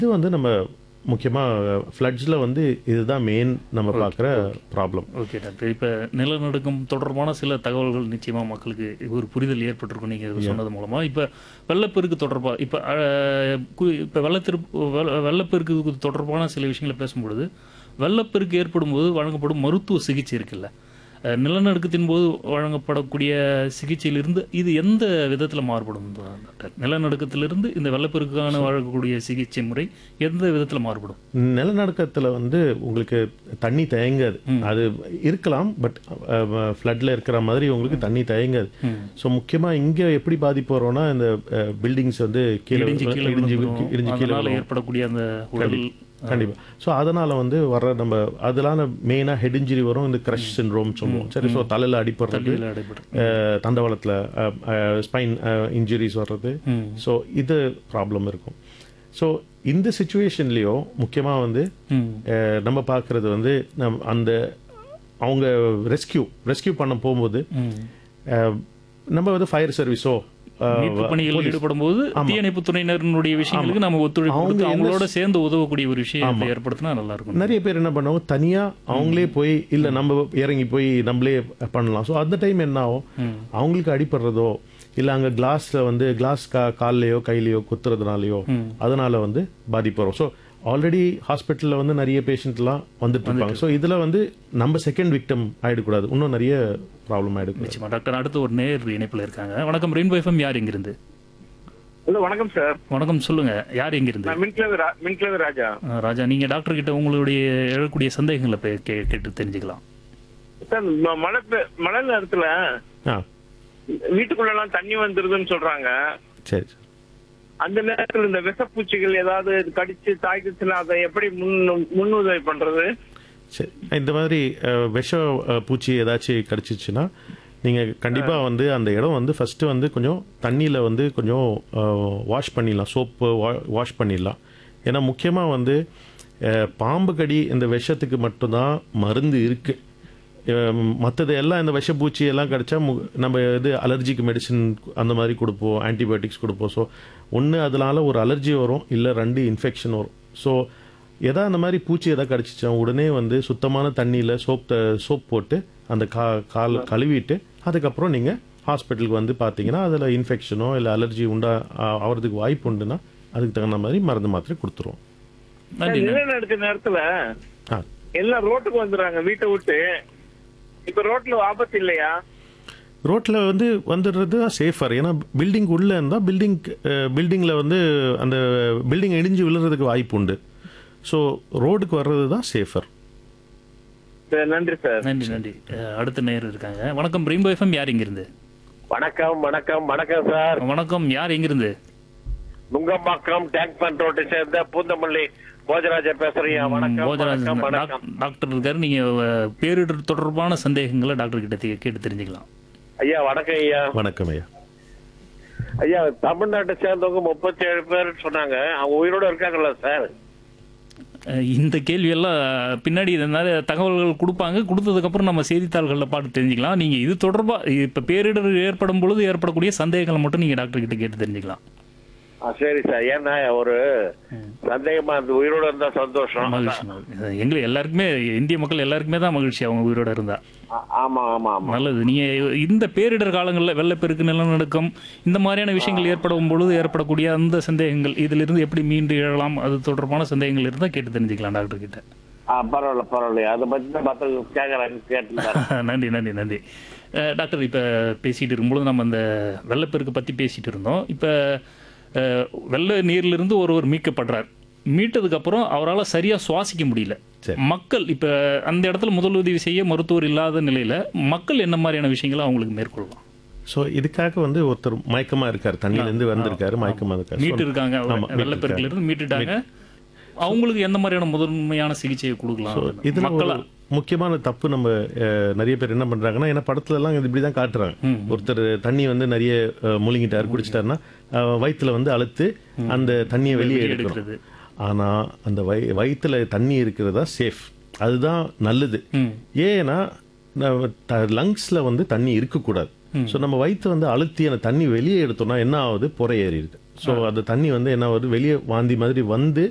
இது வந்து நம்ம முக்கியமாக ஃப்ளட்ஸில் வந்து இதுதான் மெயின் நம்ம பார்க்குற ப்ராப்ளம் ஓகே டாக்டர் இப்போ நிலநடுக்கம் தொடர்பான சில தகவல்கள் நிச்சயமாக மக்களுக்கு ஒரு புரிதல் ஏற்பட்டிருக்கும் நீங்கள் சொன்னது மூலமாக இப்போ வெள்ளப்பெருக்கு தொடர்பாக இப்போ இப்போ வெள்ளத்திற்கு வெள்ள வெள்ளப்பெருக்கு தொடர்பான சில விஷயங்களை பேசும்பொழுது வெள்ளப்பெருக்கு ஏற்படும் போது வழங்கப்படும் மருத்துவ சிகிச்சை இருக்குல்ல அஹ், நிலநடுக்கத்தின் போது வழங்கப்படக்கூடிய சிகிச்சையிலிருந்து இது எந்த விதத்தில் மாறுபடும் டாக்டர் நிலநடுக்கத்திலிருந்து இந்த வெள்ளப்பெருக்கான வழங்கக்கூடிய சிகிச்சை முறை எந்த விதத்தில் மாறுபடும் நிலநடுக்கத்தில் வந்து உங்களுக்கு தண்ணி தேங்காது அது இருக்கலாம் பட் ஃப்ளட்டில் இருக்கிற மாதிரி உங்களுக்கு தண்ணி தேங்காது ஸோ முக்கியமாக இங்கே எப்படி பாதிப்பு வரோம்னா இந்த பில்டிங்ஸ் வந்து கீழே இடிஞ்சு கீழே இடிஞ்சு விழுந்துரும். இடிஞ்சு கீழே அதனால ஏற்படக்கூடிய அந்த உடல் கண்டிப்பா ஸோ அதனால வந்து வர்ற நம்ம அதெல்லாம் மெயினாக ஹெட் இன்ஜுரி வரும் இந்த கிரஷ் சின்ரோம் சொல்லுவோம் சரி ஸோ தலையில் அடிப்படுறது தள்ளியில் அடைபடும் அஹ், தண்டவாளத்தில் ஸ்பைன் இன்ஜுரிஸ் வர்றது ம். ஸோ இது ப்ராப்ளம் இருக்கும் ஸோ இந்த சுச்சுவேஷன்லேயும் முக்கியமாக வந்து ம் அஹ், நம்ம பார்க்குறது வந்து நம் அந்த அவங்க ரெஸ்கியூ ரெஸ்கியூ பண்ண போகும்போது ம் அஹ், நம்ம வந்து ஃபயர் சர்வீஸோ மீட்பு பணிகளில் ஈடுபடும் போது தீயணைப்பு துறையினருடைய விஷயங்களுக்கு நம்ம ஒத்துழைப்பு கொடுத்து அவங்களோட சேர்ந்து உதவக்கூடிய ஒரு விஷயத்தை ஏற்படுத்தினா நல்லா இருக்கும் நிறைய பேர் என்ன பண்ணுவாங்க தனியா அவங்களே போய் இல்ல நம்ம இறங்கி போய் நம்மளே பண்ணலாம் ஸோ அந்த டைம் என்ன ஆகும் அவங்களுக்கு அடிபடுறதோ இல்ல அங்க கிளாஸ்ல வந்து கிளாஸ் கா கால்லையோ கையிலையோ குத்துறதுனாலயோ அதனால வந்து பாதிப்பு வரும் ஸோ ஆல்ரெடி ஹாஸ்பிட்டலில் வந்து நிறைய பேஷண்ட்லாம் வந்துட்டு இருப்பாங்க ஸோ இதுல வந்து நம்ம செகண்ட் விக்டம் ஆயிடக்கூடாது இன்னும் நிறைய ப்ராப்ளம் ஆயிடக்கூடாது நிச்சயமா டாக்டர் அடுத்து ஒரு நேர் இணைப்புல இருக்காங்க வணக்கம் ரெயின்போ எஃப்எம் யார் எங்கிருந்து ஹலோ வணக்கம் சார் வணக்கம் சொல்லுங்க யார் எங்கிருந்து நான் மின்கிழவு ரா- மின்கிழவு ராஜா அஹ், ராஜா நீங்க டாக்டர் கிட்ட உங்களுடைய எழக்கூடிய சந்தேகங்களை பே- கே- கேட்டு தெரிஞ்சுக்கலாம் சார் ம- மழை பெ- மழை நேரத்துல ஆ வீட்டுக்குள்ள எல்லாம் தண்ணி வந்துருதுன்னு சொல்றாங்க சரி சரி அந்த நேரத்துல இந்த விஷப்பூச்சிகள் ஏதாவது கடிச்சு தாக்கிச்சுன்னா அதை எப்படி முன் முன்னுதவி பண்றது சரி இந்த மாதிரி அஹ், விஷ அஹ், பூச்சி ஏதாச்சும் கடிச்சிச்சுன்னா நீங்கள் கண்டிப்பாக வந்து அந்த இடம் வந்து ஃபஸ்ட்டு வந்து கொஞ்சம் தண்ணியில் வந்து கொஞ்சம் வாஷ் பண்ணிடலாம் சோப்பு வாஷ் பண்ணிடலாம் ஏன்னா முக்கியமாக வந்து அஹ், பாம்பு கடி இந்த விஷத்துக்கு மட்டும்தான் மருந்து இருக்குது மற்றது எல்லாம் இந்த விஷப்பூச்சி எல்லாம் கிடைச்சா மு- நம்ம இது அலர்ஜிக்கு மெடிசின் அந்த மாதிரி கொடுப்போம் ஆன்டிபயோட்டிக்ஸ் கொடுப்போம் ஸோ ஒன்று அதனால ஒரு அலர்ஜி வரும் இல்லை ரெண்டு இன்ஃபெக்ஷன் வரும் ஸோ எதா அந்த மாதிரி பூச்சி எதா கடிச்சிச்சா உடனே வந்து சுத்தமான தண்ணியில் சோப் சோப் போட்டு அந்த கா கால் கழுவிட்டு அதுக்கப்புறம் நீங்கள் ஹாஸ்பிட்டலுக்கு வந்து பார்த்தீங்கன்னா அதில் இன்ஃபெக்ஷனோ இல்லை அலர்ஜி உண்டா ஆ- ஆவறதுக்கு வாய்ப்பு உண்டுன்னா அதுக்கு தகுந்த மாதிரி மருந்து மாத்திரை கொடுத்துருவோம் நன்றி நன்றி. நிலநடுக்க நேரத்துல ஆ எல்லாம் ரோட்டுக்கு வந்துடுறாங்க வீட்டை விட்டு இப்ப ரோட்ல ஆபத்து இல்லையா ரோட்டில் வந்து வந்துடுறது சேஃபர் ஏன்னா பில்டிங் உள்ளே இருந்தால் பில்டிங் பில்டிங்கில் வந்து அந்த பில்டிங் இடிஞ்சு விழுறதுக்கு வாய்ப்பு உண்டு ஸோ ரோடுக்கு வர்றது தான் சேஃபர் சரி, நன்றி சார் நன்றி நன்றி அஹ், அடுத்த நேர் இருக்காங்க வணக்கம் ரெயின்போ எஃப்எம் யார் எங்கிருந்து வணக்கம் வணக்கம் வணக்கம் சார் வணக்கம் யார் எங்கிருந்து நுங்கம்பாக்கம் டேங்க் பண்ட் ரோட்டை சேர்ந்த பூந்தமல்லி போஜராஜா பேசுறீங்க வணக்கம் போஜராஜ் வணக்கம் வணக்கம் டாக்- டாக்டர் இருக்காரு நீங்க அஹ், பேரிடர் தொடர்பான சந்தேகங்களை டாக்டர் கிட்ட தே- கேட்டு தெரிஞ்சுக்கலாம் ஐயா வணக்கம் ஐயா வணக்கம் ஐயா ஐயா தமிழ்நாட்டை சேர்ந்தவங்க முப்பத்தி ஏழு பேர் சொன்னாங்க அவங்க உயிரோட இருக்காங்களா சார் அஹ், இந்த கேள்வியெல்லாம் பின்னாடி இது நிறைய தகவல்கள் கொடுப்பாங்க கொடுத்ததுக்கப்புறம் நம்ம செய்தித்தாள்களில் பார்த்து தெரிஞ்சுக்கலாம் நீங்க இது தொடர்பா இப்ப பேரிடர் ஏற்படும் பொழுது ஏற்படக்கூடிய சந்தேகங்களை மட்டும் நீங்க டாக்டர் கிட்ட கேட்டு தெரிஞ்சுக்கலாம் ஆ, சரி சார் ஏன்னா ஒரு சந்தேகமா அந்த உயிரோட இருந்தா சந்தோஷம் மகிழ்ச்சி மகிழ்ச்சி. எங்களுக்கு எல்லாருக்குமே இந்திய மக்கள் எல்லாருக்குமே தான் மகிழ்ச்சி அவங்க உயிரோட இருந்தா ஆ- ஆமா ஆமா ஆமா நல்லது நீங்க இந்த பேரிடர் காலங்களில் வெள்ளப்பெருக்கு நிலநடுக்கம் இந்த மாதிரியான விஷயங்கள் ஏற்படும் பொழுது ஏற்படக்கூடிய அந்த சந்தேகங்கள் இதிலிருந்து எப்படி மீண்டு எழலாம் அது தொடர்பான சந்தேகங்கள் இருந்தால் கேட்டு தெரிஞ்சுக்கலாம் டாக்டர் கிட்ட ஆ, பரவாயில்ல பரவாயில்ல அதை பத்தி தான் மற்ற கேட்கறாங்க கேட்டு நன்றி நன்றி நன்றி அஹ், டாக்டர் இப்போ பேசிட்டு இருக்கும்பொழுது நம்ம அந்த வெள்ளப்பெருக்கு பற்றி பேசிட்டு இருந்தோம் இப்போ வெள்ள நீர்லேருந்து ஒருவர் மீட்கப்படுறார் மீட்டதுக்கப்புறம் அவரால் சரியாக சுவாசிக்க முடியல சரி. மக்கள் இப்போ அந்த இடத்துல முதலுதவி செய்ய மருத்துவர் இல்லாத நிலையில் மக்கள் என்ன மாதிரியான விஷயங்களை அவங்களுக்கு மேற்கொள்ளலாம் ஸோ இதுக்காக வந்து ஒருத்தர் மயக்கமா இருக்காரு தண்ணியிலேருந்து வந்திருக்காரு மயக்கமா இருக்காரு மீட்டு So, இருக்காங்க ஆமா, வெள்ளப்பெருக்குல இருந்து மீட்டுட்டாங்க அவங்களுக்கு எந்த மாதிரியான முதன்மையான சிகிச்சையை கொடுக்கலாம் இதுல மக்களா ஒரு முக்கியமான தப்பு நம்ம அஹ், நிறைய பேர் என்ன பண்றாங்கன்னா ஏன்னா படத்துல எல்லாம் இது இப்படி தான் காட்டுறாங்க ஒருத்தர் தண்ணி வந்து நிறைய அஹ், முழுங்கிட்டாரு குடிச்சிட்டாருன்னா அஹ், வயித்துல வந்து அழுத்து அந்த தண்ணியை வெளியே எடுக்கணும் எடுக்கிறது ஆனா அந்த வய வயித்துல தண்ணி இருக்கிறதா சேஃப் அதுதான் நல்லது ம் ஏன்னா லங்ஸ்ல வந்து தண்ணி இருக்கக்கூடாது ஸோ நம்ம வயிற்று வந்து அழுத்தி அந்த தண்ணி வெளியே எடுத்தோம்னா என்ன ஆகுது புறை ஏறிடுது ஸோ அந்த தண்ணி வந்து என்ன ஆகுது வெளியே வாந்தி மாதிரி வந்து